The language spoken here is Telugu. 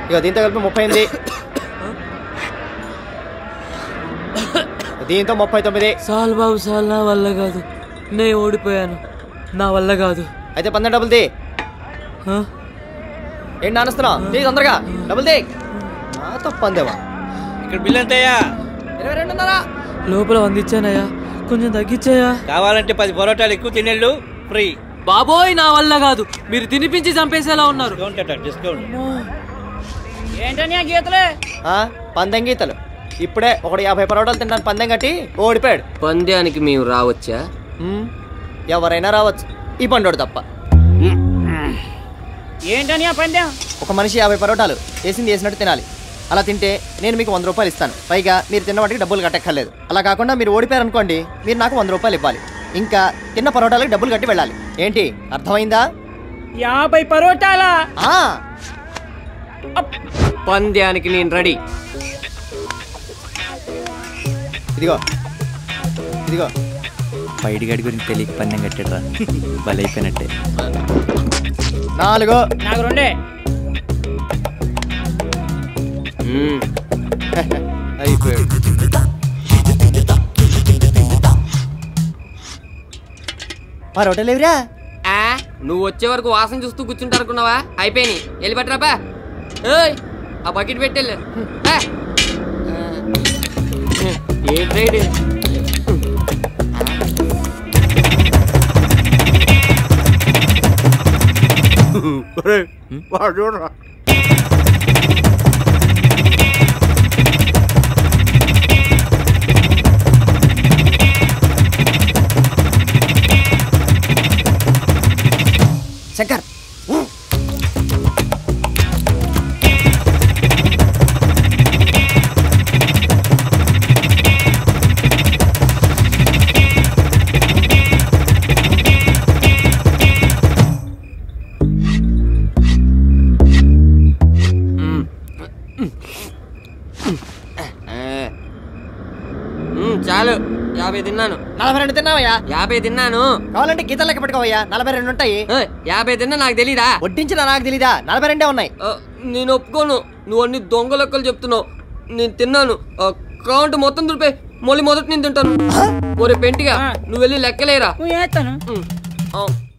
ఇక దీంతో కలిపి ముప్పై ఎనిమిది దీంతో ముప్పై తొమ్మిది సాల్ బాబు సాల్ నా వల్ల కాదు నేను ఓడిపోయాను నా వల్ల కాదు అయితే పందెం డబుల్ ది ఆ? ఏంటి నానుస్తున్నావు తీ తొందరగా డబుల్ ది నాతో పందేవా ఇక్కడ బిల్ ఎంతయ్యా ఇరవై రెండున్నరా లోపల వందిచ్చానయ్యా కొంచెం తగ్గించాయా కావాలంటే పది పొరోటాలు ఎక్కువ తినేళ్ళు ఫ్రీ బాబోయ్ నా వల్ల కాదు మీరు తినిపించి చంపేసేలా ఉన్నారు డిస్కౌంట్ అట డిస్కౌంట్ ఏంటని గీతలే ఆ, పందెం గీతలు ఇప్పుడే ఒకడు యాభై పరోటాలు తిన్నాను పందెం కట్టి ఓడిపోయాడు పంద్యానికి మేము రావచ్చా మ్మ్. ఎవరైనా రావచ్చు ఈ పండోడు తప్ప ఏంటని ఆ పందెం ఒక మనిషి యాభై పరోటాలు వేసింది వేసినట్టు తినాలి అలా తింటే నేను మీకు వంద రూపాయలు ఇస్తాను పైగా మీరు తిన్న వాటికి డబ్బులు కట్టక్కర్లేదు అలా కాకుండా మీరు ఓడిపోయారు అనుకోండి మీరు నాకు వంద రూపాయలు ఇవ్వాలి ఇంకా తిన్న పరోటాలకు డబ్బులు కట్టి వెళ్ళాలి ఏంటి అర్థమైందా యాభై పరోటాలా ఆ పంద్యానికి నేను రెడీ ఇదిగో ఇదిగో పైడిగాడి గురించి తెలియక పందెం కట్టాడు రా బలైపోయినట్టే నాలుగు నాకు రెండే మ్మ్. అయిపోయాడు పరోటా లేవురా ఆ, నువ్వు వచ్చే వరకు వాసన చూస్తూ కూర్చుంటారు అనుకున్నావా అయిపోయినాయి వెళ్ళి పట్టరాపా ఏయ్ ఆ బకెట్ పెట్టెళ్ళు ఆ. ఏ ట్రైడ్ శంకర్ మ్మ్, చాలు యాభై తిన్నాను నలభై రెండు తిన్నావయ్యా యాభై తిన్నాను కావాలంటే గీతలు లెక్క పెట్టుకోవయ్యా నలభై రెండు ఉంటాయి ఏయ్, యాభై తిన్నా నాకు తెలీదా వడ్డించిన నాకు తెలీదా నలభై రెండే ఉన్నాయి ఆ, నేను ఒప్పుకోను నువ్వు అన్ని దొంగ లెక్కలు చెప్తున్నావు నేను తిన్నాను ఆ, కౌంట్ మొత్తం దులిపే మళ్ళీ మొదటి నేను తింటాను ఒరే పెంటిగా నువ్వు వెళ్ళి లెక్కలేరా నువ్వు చేస్తాను ఉమ్, ఆ,